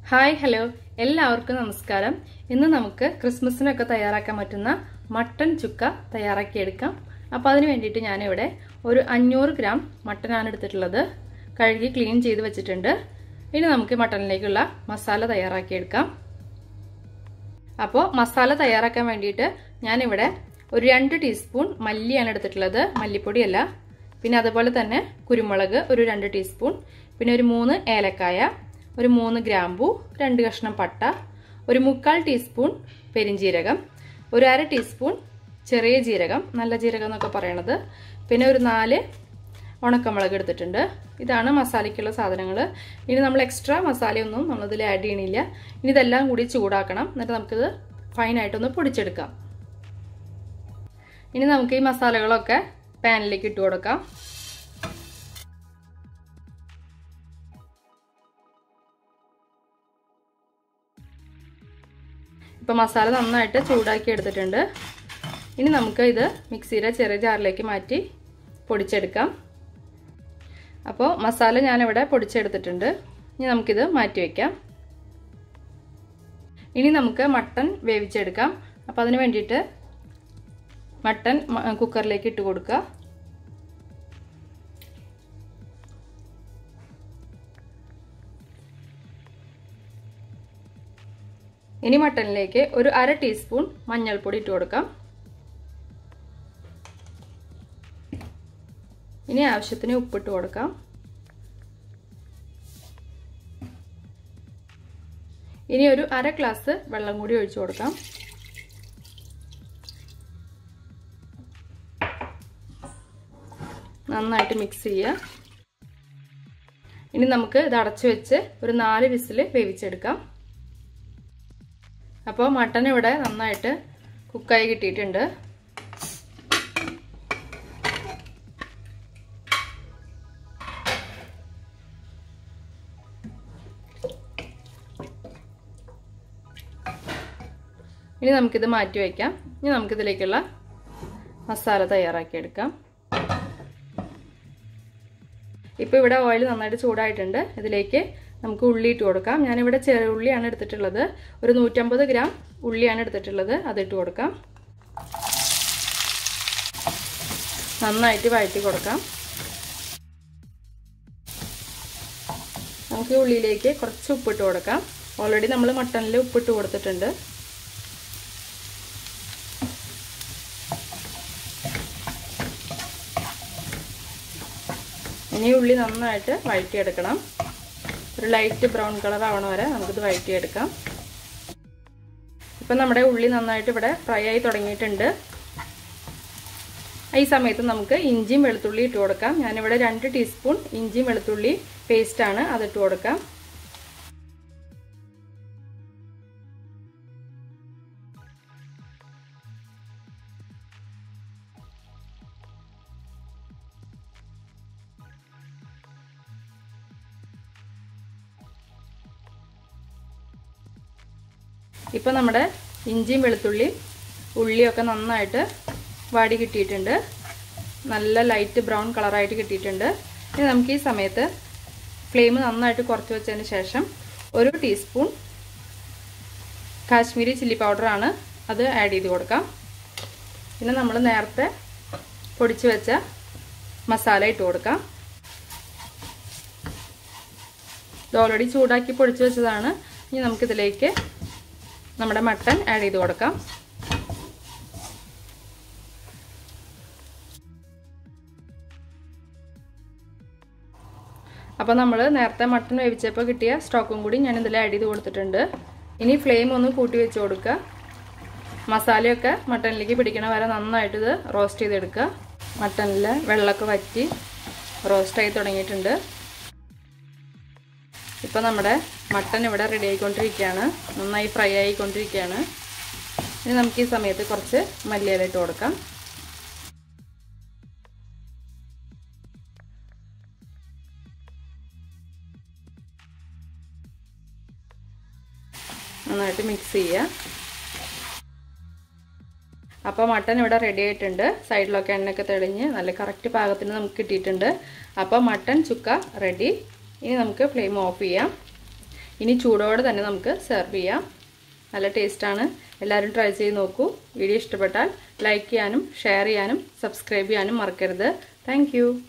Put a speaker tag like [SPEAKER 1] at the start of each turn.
[SPEAKER 1] hi hello എല്ലാവർക്കും നമസ്കാരം ഇന്ന് നമുക്ക് ക്രിസ്മസിനൊക്കെ തയ്യാറാക്കാൻ പറ്റുന്ന മട്ടൻ ചുക്ക തയ്യാറാക്കിയെടുക്കാം അപ്പോൾ അതിന് വേണ്ടിയിട്ട് ഞാനിവിടെ ഒരു അഞ്ഞൂറ് ഗ്രാം മട്ടനാണ് എടുത്തിട്ടുള്ളത് കഴുകി ക്ലീൻ ചെയ്ത് വെച്ചിട്ടുണ്ട് ഇനി നമുക്ക് മട്ടനിലേക്കുള്ള മസാല തയ്യാറാക്കിയെടുക്കാം അപ്പോൾ മസാല തയ്യാറാക്കാൻ വേണ്ടിയിട്ട് ഞാനിവിടെ ഒരു രണ്ട് ടീസ്പൂൺ മല്ലിയാണ് എടുത്തിട്ടുള്ളത് മല്ലിപ്പൊടിയല്ല പിന്നെ അതുപോലെ തന്നെ കുരുമുളക് ഒരു രണ്ട് ടീസ്പൂൺ പിന്നെ ഒരു മൂന്ന് ഏലക്കായ ഒരു മൂന്ന് ഗ്രാമ്പു രണ്ട് കഷ്ണം പട്ട ഒരു മുക്കാൽ ടീസ്പൂൺ പെരിഞ്ജീരകം ഒരു അര ടീസ്പൂൺ ചെറിയ ജീരകം നല്ല ജീരകം എന്നൊക്കെ പറയണത് പിന്നെ ഒരു നാല് ഉണക്കമുളക് എടുത്തിട്ടുണ്ട് ഇതാണ് മസാലയ്ക്കുള്ള സാധനങ്ങൾ ഇനി നമ്മൾ എക്സ്ട്രാ മസാലയൊന്നും നമ്മളിതിൽ ആഡ് ചെയ്യണില്ല ഇനി ഇതെല്ലാം കൂടി ചൂടാക്കണം എന്നിട്ട് നമുക്കിത് ഫൈനായിട്ടൊന്ന് പൊടിച്ചെടുക്കാം ഇനി നമുക്ക് ഈ മസാലകളൊക്കെ പാനിലേക്ക് ഇട്ട് കൊടുക്കാം ഇപ്പം മസാല നന്നായിട്ട് ചൂടാക്കി എടുത്തിട്ടുണ്ട് ഇനി നമുക്ക് ഇത് മിക്സിയുടെ ചെറിയ ജാറിലേക്ക് മാറ്റി പൊടിച്ചെടുക്കാം അപ്പോൾ മസാല ഞാനിവിടെ പൊടിച്ചെടുത്തിട്ടുണ്ട് ഇനി നമുക്കിത് മാറ്റി വയ്ക്കാം ഇനി നമുക്ക് മട്ടൺ വേവിച്ചെടുക്കാം അപ്പോൾ അതിന് വേണ്ടിയിട്ട് മട്ടൺ കുക്കറിലേക്ക് ഇട്ട് കൊടുക്കുക ഇനി മട്ടണിലേക്ക് ഒരു അര ടീസ്പൂൺ മഞ്ഞൾപ്പൊടി ഇട്ട് കൊടുക്കാം ഇനി ആവശ്യത്തിന് ഉപ്പിട്ട് കൊടുക്കാം ഇനി ഒരു അര ഗ്ലാസ് വെള്ളം കൂടി ഒഴിച്ചു കൊടുക്കാം നന്നായിട്ട് മിക്സ് ചെയ്യുക ഇനി നമുക്ക് ഇത് അടച്ചു വെച്ച് ഒരു നാല് വിസിൽ വേവിച്ചെടുക്കാം അപ്പോൾ മട്ടൻ ഇവിടെ നന്നായിട്ട് കുക്കായി കിട്ടിയിട്ടുണ്ട് ഇനി നമുക്കിത് മാറ്റി വയ്ക്കാം ഇനി നമുക്കിതിലേക്കുള്ള മസാല തയ്യാറാക്കിയെടുക്കാം ഇപ്പോൾ ഇവിടെ ഓയിൽ നന്നായിട്ട് ചൂടായിട്ടുണ്ട് ഇതിലേക്ക് നമുക്ക് ഉള്ളി ഇട്ട് കൊടുക്കാം ഞാനിവിടെ ചെറിയ ഉള്ളിയാണ് എടുത്തിട്ടുള്ളത് ഒരു നൂറ്റമ്പത് ഗ്രാം ഉള്ളിയാണ് എടുത്തിട്ടുള്ളത് അതിട്ട് കൊടുക്കാം നന്നായിട്ട് വഴറ്റി കൊടുക്കാം നമുക്ക് ഈ ഉള്ളിയിലേക്ക് കുറച്ച് ഉപ്പിട്ട് കൊടുക്കാം ഓൾറെഡി നമ്മൾ മട്ടണിൽ ഉപ്പിട്ട് കൊടുത്തിട്ടുണ്ട് ഇനി ഉള്ളി നന്നായിട്ട് വഴറ്റിയെടുക്കണം ഒരു ലൈറ്റ് ബ്രൗൺ കളർ ആവണ വരെ നമുക്കിത് വഴറ്റിയെടുക്കാം ഇപ്പം നമ്മുടെ ഉള്ളി നന്നായിട്ട് ഇവിടെ ഫ്രൈ ആയി തുടങ്ങിയിട്ടുണ്ട് ഈ സമയത്ത് നമുക്ക് ഇഞ്ചിയും വെളുത്തുള്ളി ഇട്ട് കൊടുക്കാം ഞാനിവിടെ രണ്ട് ടീസ്പൂൺ ഇഞ്ചിയും വെളുത്തുള്ളി പേസ്റ്റാണ് അതിട്ട് കൊടുക്കാം ഇപ്പോൾ നമ്മുടെ ഇഞ്ചിയും വെളുത്തുള്ളിയും ഉള്ളിയൊക്കെ നന്നായിട്ട് വാടി കിട്ടിയിട്ടുണ്ട് നല്ല ലൈറ്റ് ബ്രൗൺ കളറായിട്ട് കിട്ടിയിട്ടുണ്ട് ഇനി നമുക്ക് ഈ സമയത്ത് ഫ്ലെയിം നന്നായിട്ട് കുറച്ച് വെച്ചതിന് ശേഷം ഒരു ടീസ്പൂൺ കാശ്മീരി ചില്ലി പൗഡറാണ് അത് ആഡ് ചെയ്ത് കൊടുക്കാം പിന്നെ നമ്മൾ നേരത്തെ പൊടിച്ച് വെച്ച മസാല ഇട്ട് കൊടുക്കാം ഇത് ഓൾറെഡി ചൂടാക്കി പൊടിച്ച് വെച്ചതാണ് ഇനി നമുക്കിതിലേക്ക് നമ്മുടെ മട്ടൺ ആഡ് ചെയ്ത് കൊടുക്കാം അപ്പോൾ നമ്മൾ നേരത്തെ മട്ടൺ വേവിച്ചപ്പോൾ കിട്ടിയ സ്റ്റോക്കും കൂടി ഞാൻ ഇതിൽ ആഡ് ചെയ്ത് കൊടുത്തിട്ടുണ്ട് ഇനി ഫ്ലെയിം ഒന്ന് കൂട്ടി വെച്ച് കൊടുക്കുക മസാലയൊക്കെ മട്ടണിലേക്ക് പിടിക്കണ വരെ നന്നായിട്ട് ഇത് റോസ്റ്റ് ചെയ്തെടുക്കുക മട്ടണിൽ വെള്ളമൊക്കെ വറ്റി റോസ്റ്റായി തുടങ്ങിയിട്ടുണ്ട് ഇപ്പോൾ നമ്മുടെ മട്ടൺ ഇവിടെ റെഡി ആയിക്കൊണ്ടിരിക്കുകയാണ് നന്നായി ഫ്രൈ ആയിക്കൊണ്ടിരിക്കുകയാണ് ഇനി നമുക്ക് ഈ സമയത്ത് കുറച്ച് മല്ലിയില ഇട്ട് കൊടുക്കാം നന്നായിട്ട് മിക്സ് ചെയ്യുക അപ്പോൾ മട്ടൺ ഇവിടെ റെഡി ആയിട്ടുണ്ട് സൈഡിലൊക്കെ എണ്ണയൊക്കെ തെളിഞ്ഞ് നല്ല കറക്റ്റ് പാകത്തിന് നമുക്ക് കിട്ടിയിട്ടുണ്ട് അപ്പോൾ മട്ടൺ ചുക്ക റെഡി ഇനി നമുക്ക് ഫ്ലെയിം ഓഫ് ചെയ്യാം ഇനി ചൂടോടെ തന്നെ നമുക്ക് സെർവ് ചെയ്യാം നല്ല ടേസ്റ്റാണ് എല്ലാവരും ട്രൈ ചെയ്ത് നോക്കൂ വീഡിയോ ഇഷ്ടപ്പെട്ടാൽ ലൈക്ക് ചെയ്യാനും ഷെയർ ചെയ്യാനും സബ്സ്ക്രൈബ് ചെയ്യാനും മറക്കരുത് താങ്ക്